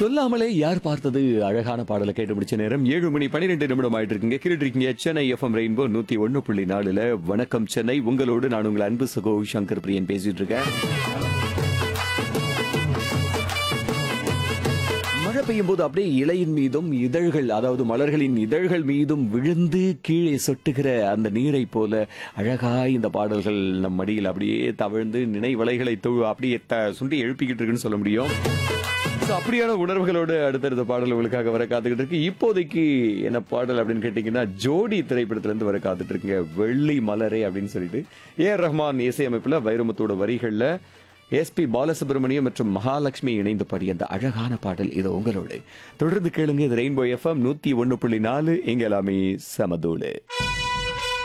சொல்லாமலே யார் பார்த்தது அழகான பாடலை கேட்டு முடிச்ச நேரம் ஏழு மணி பன்னிரெண்டு நிமிடம் ஆயிட்டு இருக்குங்க கேட்டுட்டு இருக்கீங்க சென்னை எஃப்எம் ரெயின்போ நூத்தி ஒன்னு புள்ளி நாலுல வணக்கம் சென்னை உங்களோடு நான் உங்கள் அன்பு சகோ சங்கர் பிரியன் பேசிட்டு இருக்கேன் மழை பெய்யும் போது அப்படியே இலையின் மீதும் இதழ்கள் அதாவது மலர்களின் இதழ்கள் மீதும் விழுந்து கீழே சொட்டுகிற அந்த நீரை போல அழகாய் இந்த பாடல்கள் நம் மடியில் அப்படியே தவழ்ந்து நினைவலைகளை தொழு அப்படியே த- சுண்டி எழுப்பிக்கிட்டு இருக்குன்னு சொல்ல முடியும் So, அப்படியான உணர்வுகளோடு அடுத்தடுத்த பாடல் உங்களுக்காக வர காத்துக்கிட்டு இருக்கு இப்போதைக்கு என்ன பாடல் அப்படின்னு கேட்டீங்கன்னா ஜோடி திரைப்படத்துல இருந்து வர காத்துட்டு இருக்குங்க வெள்ளி மலரே அப்படின்னு சொல்லிட்டு ஏ ஆர் ரஹ்மான் இசையமைப்புல வைரமுத்தோட வரிகள்ல எஸ்பி பாலசுப்ரமணியம் மற்றும் மகாலட்சுமி இணைந்து பாடிய அந்த அழகான பாடல் இது உங்களோடு தொடர்ந்து கேளுங்க இது ரெயின்போ எஃப்எம் நூத்தி ஒன்னு புள்ளி நாலு எங்க எல்லாமே சமதூளு